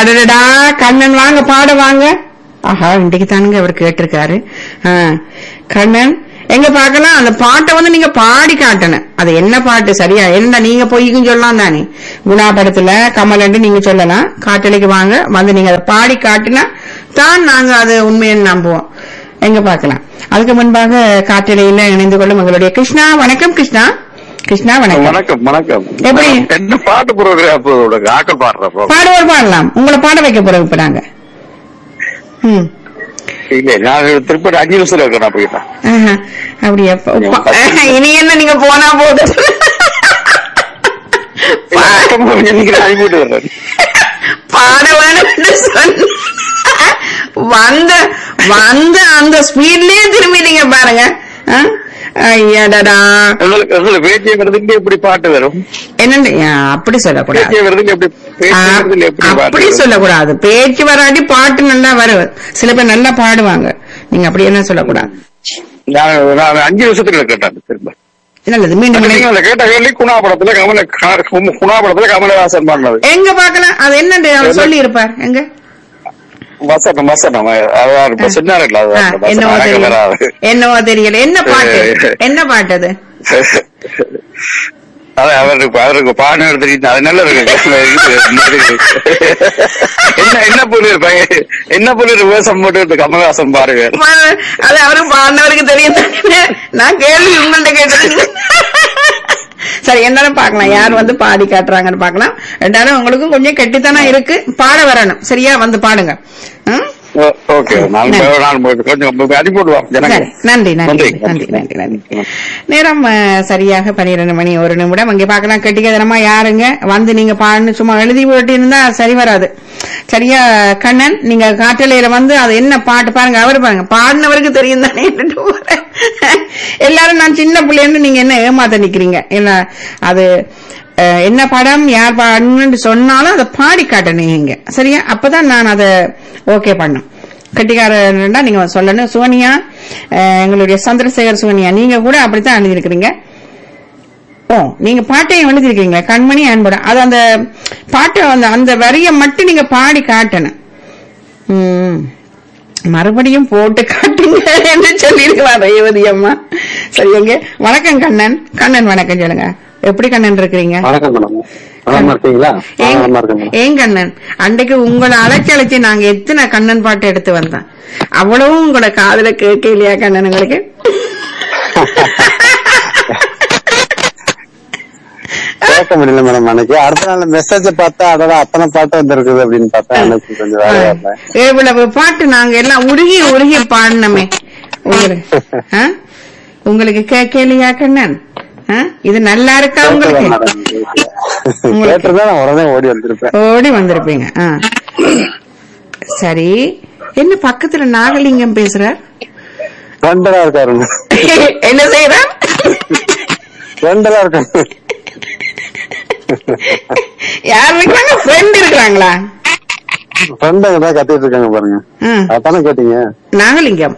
அடடடா கண்ணன் வாங்க பாட வாங்க ஆஹா இன்னைக்கு தானுங்க அவர் கேட்டிருக்காரு ஆ, கண்ணன் எங்க பார்க்கலாம் அந்த பாட்டை வந்து நீங்க பாடி காட்டணும் அது என்ன பாட்டு சரியா என்ன நீங்க பொய்க்கும் சொல்லலாம் தானே குணா படத்துல கமலண்டு நீங்க சொல்லலாம் காட்டலைக்கு வாங்க வந்து நீங்க அதை பாடி காட்டினா தான் நாங்க அது உண்மைன்னு நம்புவோம் எங்க பார்க்கலாம் அதுக்கு முன்பாக காட்டலையில இணைந்து கொள்ளும் எங்களுடைய கிருஷ்ணா வணக்கம் கிருஷ்ணா கிருஷ்ணா வணக்கம் வணக்கம் வணக்கம் எப்படி? என்ன பாட்டு ப்ரோக்ராம் ஆக்கள் பாடுற ப்ரோக்ராம் பாடுவோர் பாடலாம் உங்களை பாட வைக்க போறோம் இப்ப நாங்க ம் இல்ல நான் திருப்பதி அஞ்சு நிமிஷம் இருக்கேன் நான் போயிட்டேன் ஆஹா, அப்படியா ப- ப- இனி என்ன நீங்க போனா போது அனுப்பிட்டு வர்றேன் பாட வேணும்னு சொன்ன வந்த வந்த அந்த ஸ்பீட்லயே திரும்பிட்டீங்க பாருங்க ஆ? ஐயடடா உங்களுக்கு உங்களுக்கு பேச்சிய விருதுக்கு எப்படி பாட்டு வரும் என்னண்டு ஆ, அப்படி சொல்லக்கூடாது பேச்சிய விருதுக்கு எப்படி பேச்சிய ஆ, விருதுல எப்படி பாட்டு அப்படி வரும்? சொல்லக்கூடாது பேச்சு வராட்டி பாட்டு நல்லா வரும் சில பேர் நல்லா பாடுவாங்க நீங்க அப்படி என்ன சொல்லக்கூடாது நான் நான் அஞ்சு நிமிஷத்துக்கு கேட்டேன் திரும்ப நல்லது மீண்டும் நீங்க இணை- அந்த கேட்ட கேள்வி குணா படத்துல கமல குணா படத்துல கமலஹாசன் பாடினது எங்க பாக்கலாம் அது என்னண்டு அவர் சொல்லி இருப்பார் எங்க வசனம் வசனம் அதான் இப்ப சொன்னார்ல ஆ, அது என்னவோ வசனம் தெரியல வராது என்னவோ தெரியல என்ன பாட்டு என்ன பாட்டு அது அதான் அவருக்கு அவருக்கு பாடம் எடுத்துட்டு அது நல்ல இருக்கு இது, என்ன என்ன புரியுது பையன் என்ன புரியுது வேஷம் போட்டு கமலஹாசன் பாருங்க ம- அது அவருக்கு பாடினவருக்கு தெரியும் தானே. நான் கேள்வி உங்கள்ட்ட கேட்டது சரி என்னன்னு பாக்கலாம் யார் வந்து பாடி காட்டுறாங்கன்னு பாக்கலாம் ரெண்டாலும் உங்களுக்கும் கொஞ்சம் கெட்டித்தனம் இருக்கு பாட வரணும் சரியா வந்து பாடுங்க ம்? ஓகே நான் நான் கொஞ்சம் அனுப்பிவிடுவோம் சரி ஜனங்க நன்றி நன்றி நன்றி நன்றி நன்றி நேரம் அஹ், சரியாக பன்னிரண்டு மணி ஒரு நிமிடம் அங்கே பார்க்கலாம் கெட்டிக்கதனமா யாருங்க வந்து நீங்க பாடுன்னு சும்மா எழுதி போட்டு இருந்தா சரி வராது சரியா கண்ணன் நீங்க காட்டலையில வந்து அது என்ன பாட்டு பாருங்க அவரு பாருங்க பாடினவருக்கு தெரியும் தானே எல்லாரும் நான் சின்ன பிள்ளைன்னு நீங்க என்ன ஏமாத்த நிக்கிறீங்க என்ன அது அஹ், என்ன படம் யார் பாடணும்னு சொன்னாலும் அதை பாடி காட்டணும் நீங்க சரியா அப்பதான் நான் அதை ஓகே பண்ணும் கட்டிக்காரன்டா நீங்க சொல்லணும் சோனியா அஹ், எங்களுடைய சந்திரசேகர் சோனியா நீங்க கூட அப்படித்தான் எழுதியிருக்கிறீங்க ஓ நீங்க பாட்டையும் எழுதிருக்கீங்களா கண்மணி அன்போட அது அந்த பாட்டை அந்த அந்த வரியை மட்டும் நீங்க பாடி காட்டணும் ம். மறுபடியும் போட்டு காட்டுங்க என்று சொல்லியிருக்கலாம் ரேவதி அம்மா சரி எங்க வணக்கம் கண்ணன் கண்ணன் வணக்கம் சொல்லுங்க எப்படி கண்ணன் இருக்கிறீங்க வணக்கம் மேடம் நலமா இருக்கீங்களா ஏன் நலமா இருக்கேன் மேடம் ஏன் கண்ணன் அன்றைக்கு உங்களை அழைச்சி அழைச்சி நாங்க எத்தனை கண்ணன் பாட்டு எடுத்து வந்தோம் அவ்வளவும் உங்களோட காதுல கேட்கலையா கண்ணன் உங்களுக்கு கேட்க முடியல மேடம் அன்னைக்கு அடுத்த நாள் மெசேஜ் பார்த்தா அதோட அத்தனை பாட்டு வந்திருக்குது அப்படின்னு பார்த்தா அன்னைக்கு கொஞ்சம் வேலையா இருந்தேன் இவ்வளவு பாட்டு நாங்க எல்லாம் உருகி உருகி பாடினோமே உங்களுக்கு ஆ? உங்களுக்கு கேட்கலையா கண்ணன் ஆ? இது நல்லா இருக்கா உங்களுக்கு கேட்டிருந்தா நான் உடனே ஓடி வந்திருப்பேன் ஓடி வந்திருப்பீங்க ஆ. சரி என்ன பக்கத்துல நாகலிங்கம் பேசுறார் ரெண்டலா இருக்காருங்க என்ன செய்யறார் ரெண்டலா இருக்காரு யார் இருக்காங்க ஃப்ரெண்ட் இருக்கிறாங்களா ஃப்ரெண்டுங்க தான் கத்திட்டு இருக்காங்க பாருங்க ஆ. அதானே கேட்டீங்க நாகலிங்கம்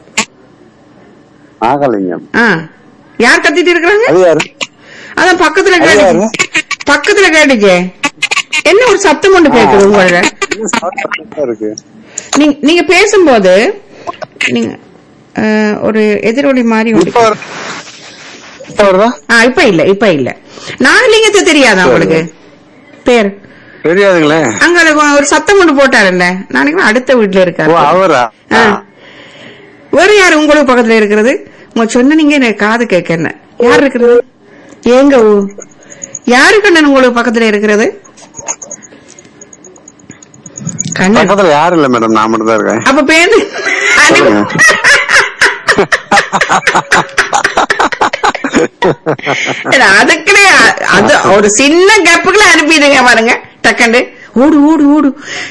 நாகலிங்கம் ஆ யார் கத்திட்டு இருக்கிறாங்க அது யாரு அதான் பக்கத்துல அது கேட்டுச்சு யாரு? பக்கத்துல கேட்டுச்சே என்ன ஒரு சத்தம் ஒன்று கேட்குது உங்களோட என்ன sound இருக்கு நீங்க நீங்க பேசும்போது நீங்க அஹ், ஒரு எதிரொலி மாதிரி ஒன்று இப்ப வரு- இப்ப வருதா ஆ இப்ப இல்ல இப்ப இல்ல நாகலிங்கத்தை தெரியாதா உங்களுக்கு பேர் தெரியாதுங்களே அங்க ஒரு- ஒரு சத்தம் ஒன்று போட்டாருல்ல நாளைக்கு அடுத்த வீட்டுல ஓ இருக்காரு அவரா ஆ. வேற யாரு உங்களுக்கு பக்கத்துல இருக்கிறது உங்க சொன்ன நீங்க எனக்கு காது கேட்க யார் இருக்கிறது ஏங்க ஊ- யாரு கண்ணன் உங்களுக்கு பக்கத்துல இருக்கிறது கண்ணன் பக்கத்துல யாரும் இல்ல மேடம் நான் மட்டும் தான் இருக்கேன் அப்ப பேரு சொல்லுங்க. இல்ல, அதுக்குள்ளே அ- அது ஒரு சின்ன கேப்புக்குள்ள அனுப்பிடுங்க பாருங்க டக்கண்டு ஓடு ஓடு ஓடு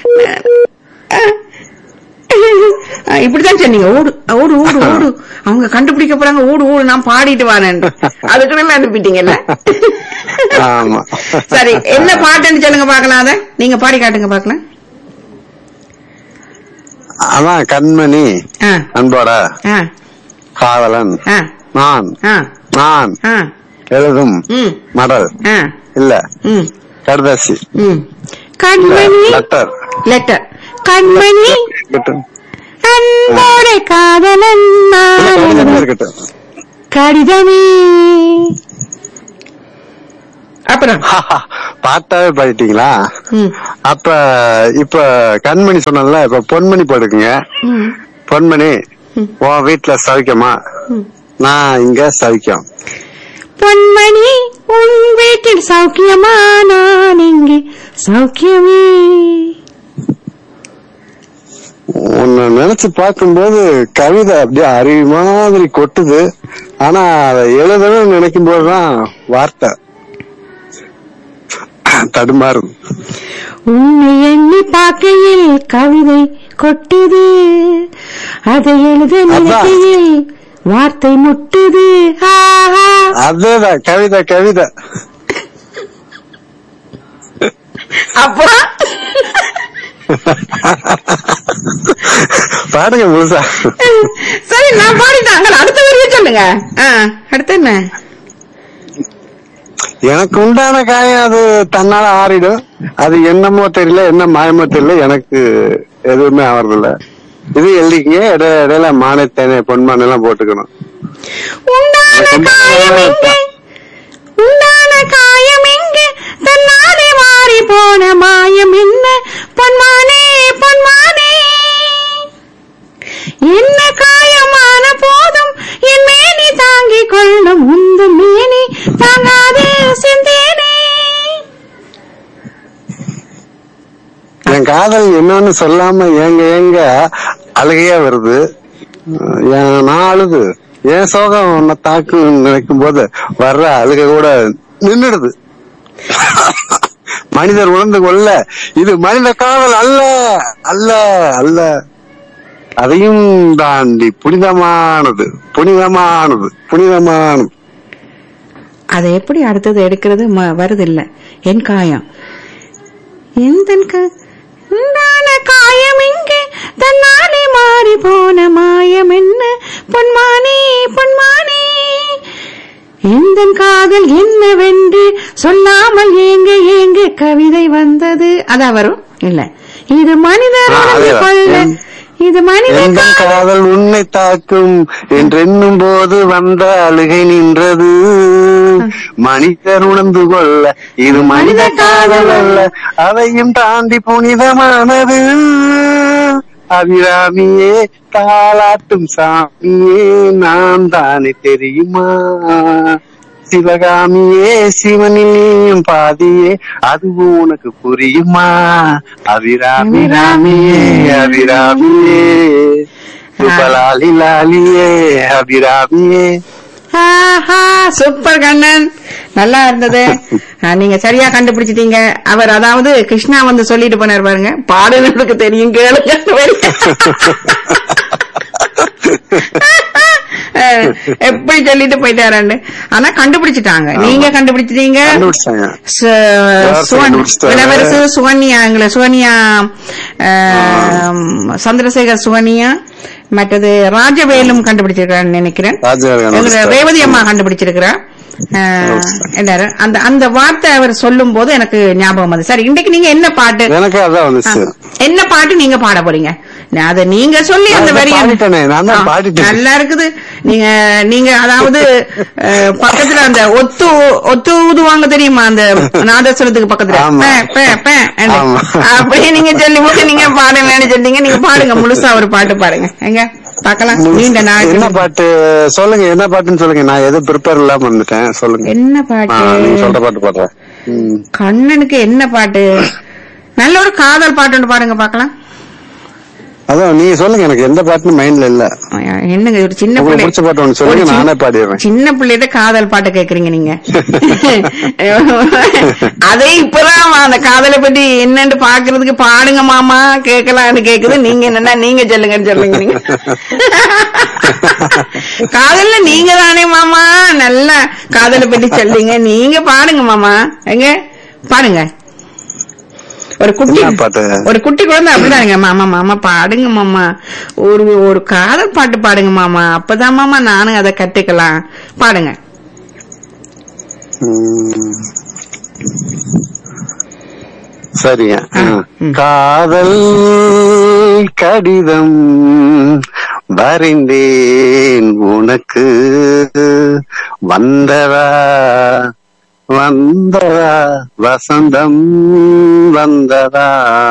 அஹ், இப்படித்தான் சொன்னீங்க ஓடு ஓடு ஓடு ஓடு அவங்க கண்டுபிடிக்க போறாங்க ஓடு ஓடு நான் பாடிட்டு வரேன் அதுக்குள்ள அனுப்பிட்டீங்கல்ல ஆமா சரி என்ன பாட்டுன்னு சொல்லுங்க பாக்கலாம் அத நீங்க பாடி காட்டுங்க பாக்கலாம் அதான் கண்மணி ஆ அன்போட ஆ காதலன் ஆ நான் ஆ நான் ஆ எழுதும் ம் மடல் ஆ இல்ல ம் கடுதாசி ம் கண்மணி லெட்டர் லெட்டர் கண்மணி இருக்கட்டும் அன்போட காதலன் இல்ல, நான் கடிதமே இருக்கட்டும் கடிதமே அப்புறம் பாட்டாவே பாடிட்டீங்களா ம், அப்ப இப்ப கண்மணி சொன்னல இப்ப பொன்மணி போடுக்குங்க ம், பொன்மணி ம். உன் வீட்டுல சவிக்கமா ம். நான் இங்க சவிக்கம் பொன்மணி உன் வீட்டில் சௌக்கியமா நான் இங்கே சௌக்கியமே உன்னை நினைச்சு பார்க்கும்போது கவிதை அப்படியே அருவி மாதிரி கொட்டுது ஆனா அதை எழுதணும்னு நினைக்கும் போதுதான் வார்த்தை தடுமாறும் உன்னை எண்ணி பார்க்கையில் கவிதை கொட்டுது அதை எழுத நினைக்கையில் வார்த்தை முட்டுது ஆஹா. அதேதான் கவிதை கவிதை அப்புறம் பாடுங்க முழுசா சரி நான் பாடிட்டாங்க அடுத்த வரைய சொல்லுங்க ஆ, அடுத்து என்ன எனக்கு உண்டான காயம் அது தன்னால ஆறிடும் அது என்னமோ தெரியல என்ன மாயமோ தெரியல எனக்கு எதுவுமே ஆவறதில்ல இது எழுதிக்கங்க இடையில இடையில மானை தேனை பொன்மானை எல்லாம் போட்டுக்கணும் உண்டான காயம் எங்கே உண்டான காயம் எங்கே தன்னாலே மாறி போன மாயம் என்ன பொன்மானே பொன்மானே என்ன காயமான போதும் என் மேனி தாங்கிக் கொள்ளும் உந்து மேனி தாங்காது செந்தேனே என் காதல் என்னன்னு சொல்லாம ஏங்க ஏங்க அழுகையா வருது என் நான் அழுது என் சோகம் உன்னை தாக்குன்னு நினைக்கும் போது வர்ற அழுகை கூட நின்னுடுது மனிதர் உணர்ந்து கொள்ள இது மனித காதல் அல்ல அல்ல அல்ல அதையும் தாண்டி புனிதமானது புனிதமானது புனிதமானது அதை எப்படி அடுத்தது எடுக்கிறது ம- வருதில்ல என் காயம் எந்த உண்டான காயம் இங்கே தன்னாலே மாறி போன மாயம் என்ன பொன்மானே பொன்மானே எந்த காதல் என்னவென்று சொல்லாமல் ஏங்க ஏங்க கவிதை வந்தது அதான் வரும் இல்ல இது மனிதர் ஆ, உணர்ந்து அதேதான். கொள்ள என்- இது மனித எந்த காதல் காதல் உன்னை தாக்கும் என்றெண்ணும் போது வந்த அழுகை நின்றது மனிதர் உணர்ந்து கொள்ள இது மனித காதல் அல்ல அதையும் தாண்டி புனிதமானது அபிராமியே தாளாட்டும் சாமியே நான் தானே தெரியுமா சிவகாமியே சிவனிலேயும் பாதியே அதுவும் உனக்கு புரியுமா அபிராமி ராமியே அபிராமியே சுபலாலி லாலியே அபிராமியே ஆஹா சூப்பர் கண்ணன் நல்லா இருந்தது ஆ, நீங்க சரியா கண்டுபிடிச்சிட்டீங்க அவர் அதாவது கிருஷ்ணா வந்து சொல்லிட்டு போனார் பாருங்க பாடுனதுக்கு தெரியும் கேளுங்க அஹ், எப்படி சொல்லிட்டு போயிட்டாராண்டு ஆனா கண்டுபிடிச்சிட்டாங்க நீங்க கண்டுபிடிச்சிட்டீங்க கண்டுபிடிச்சாங்க சு- யார் சுவன்- கண்டுபிடிச்சிட்டாங்க? இளவரசு சுவன்யா எங்களை சுவன்யா ஆம், சந்திரசேகர் சுவன்யா மற்றது ராஜவேலும் கண்டுபிடிச்சிருக்கான்னு நினைக்கிறேன் ராஜவேல் எங்க கண்டுபிடிச்சிட்டாரு. ரேவதி அம்மா கண்டுபிடிச்சிருக்கிறா ஆஹ், என்னரு அந்த அந்த வார்த்தை அவர் சொல்லும் போது எனக்கு ஞாபகம் வந்து சரி இன்னைக்கு நீங்க என்ன பாட்டு எனக்கு அதான் வந்துச்சு என்ன பாட்டு நீங்க பாட போறீங்க நான் அதை நீங்க சொல்லி அந்த நான் வரிய பாடிட்டேனே, நான் தான் ஆ, பாடிட்டேன். நல்லா இருக்குது நீங்க நீங்க அதாவது அஹ், பக்கத்துல அந்த ஒத்து ஒத்து ஊதுவாங்க தெரியுமா அந்த நாதஸ்வரத்துக்கு பக்கத்துல ஆமா. பே, பே, பே, ன்னு. ஆமா. அப்படியே நீங்க சொல்லி போட்டு நீங்க பாடுங்கன்னு சொன்னீங்க நீங்க பாடுங்க முழுசா ஒரு பாட்டு பாடுங்க எங்க பார்க்கலாம் நீண்ட நாள் என்ன பாட்டு சொல்லுங்க என்ன பாட்டுன்னு சொல்லுங்க நான் எதுவும் ப்ரிப்பேர் இல்லாம வந்துட்டேன் சொல்லுங்க என்ன ஆ, பாட்டு நீங்க சொல்ற பாட்டு பாடுறேன் ம். கண்ணனுக்கு என்ன பாட்டு நல்ல ஒரு காதல் பாட்டு ஒன்று பாடுங்க பார்க்கலாம் அதான் நீங்க சொல்லுங்க எனக்கு எந்த பாட்டுன்னு மைண்ட்ல இல்ல என்னங்க ஒரு சின்ன உங்களுக்கு பிள்ளை பிடிச்ச பாட்டு ஒண்ணு சொல்லுங்க ஒரு சின்ன- நானே பாடிடுறேன் சின்ன பிள்ளைகிட்ட காதல் பாட்டு கேக்குறீங்க நீங்க அதே இப்பதான் அந்த காதலை பத்தி என்னன்னு பாக்குறதுக்கு பாடுங்க மாமா கேட்கலாம்னு கேக்குது நீங்க என்னன்னா நீங்க சொல்லுங்கன்னு சொல்லுங்க நீங்க காதல்ல நீங்க தானே மாமா நல்லா காதலை பத்தி சொல்லுங்க நீங்க பாடுங்க மாமா எங்க பாடுங்க ஒரு குட்டி என்ன பாட்டு? ஒரு குட்டி குழந்தை அப்படிதானுங்க மாமா மாமா பாடுங்க மாமா ஒரு ஒரு காதல் பாட்டு பாடுங்க மாமா அப்பதான் மாமா நானும் அதை கத்துக்கலாம் பாடுங்க ம். சரிங்க ஆ, ம். ம். காதல் கடிதம் வரைந்தேன் உனக்கு வந்ததா வந்ததா வசந்தம் வந்ததா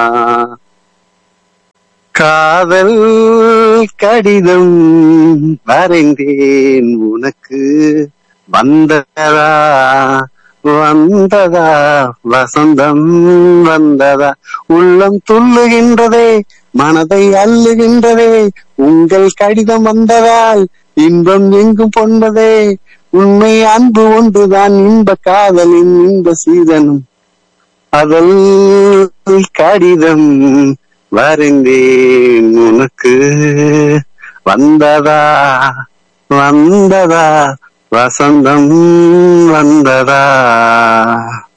காதல் கடிதம் வரைந்தேன் உனக்கு வந்ததா வந்ததா வசந்தம் வந்ததா உள்ளம் துள்ளுகின்றதே மனதை அள்ளுகின்றதே உங்கள் கடிதம் வந்ததால் இன்பம் எங்கும் பொன்பதே உண்மை அன்பு ஒன்றுதான் இன்ப காதலின் இன்ப சீதனும் அதல் கடிதம் வரைந்தேன் உனக்கு வந்ததா வந்ததா வசந்தம் வந்ததா